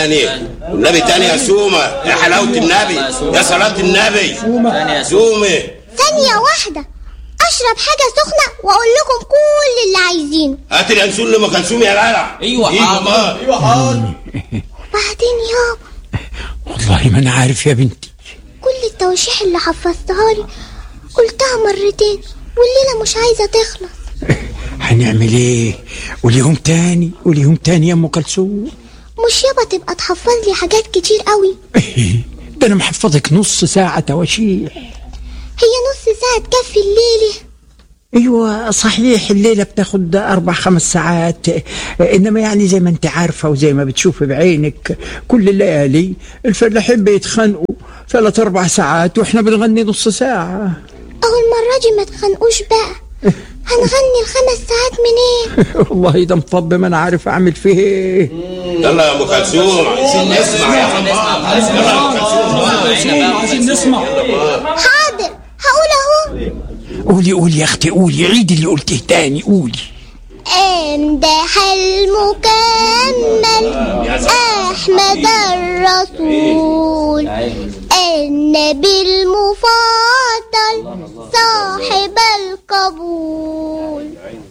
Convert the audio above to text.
تاني والنبي تاني يا سومة يا حلاوة النبي يا صلاة النبي سومة ثانية واحدة أشرب حاجة سخنة وأقول لكم كل اللي عايزينه هات الانسول لما كلثوم يا جدع أيوة حاضر. حاضر وبعدين يابا والله ما انا عارف يا بنتي كل التواشيح اللي حفظتها لي قلتها مرتين والليلة مش عايزة تخلص هنعمل ايه وليهم تاني وليهم تاني يا ام كلثوم مش يابا تبقى تحفظ لي حاجات كتير قوي ده انا محفظك نص ساعة تواشيح هي نص ساعة تكفي الليلة ايوه صحيح الليله بتاخد اربع خمس ساعات انما يعني زي ما انت عارفه وزي ما بتشوفي بعينك كل الليالي الفلاحين بيتخانقوا ثلاث اربع ساعات واحنا بنغني نص ساعه أو المرة دي ما تخنقوش بقى هنغني الخمس ساعات منين والله ده مطب ما انا عارف اعمل فيه ايه يلا يا ام كلثوم عايزين نسمع يا خباب يلا يا ام كلثوم عايزين نسمع حاضر هقول أهو قولي قولي يا اختي قولي عيدي اللي قلتيه تاني قولي امدح المكمل احمد الرسول النبي المفضل صاحب القبول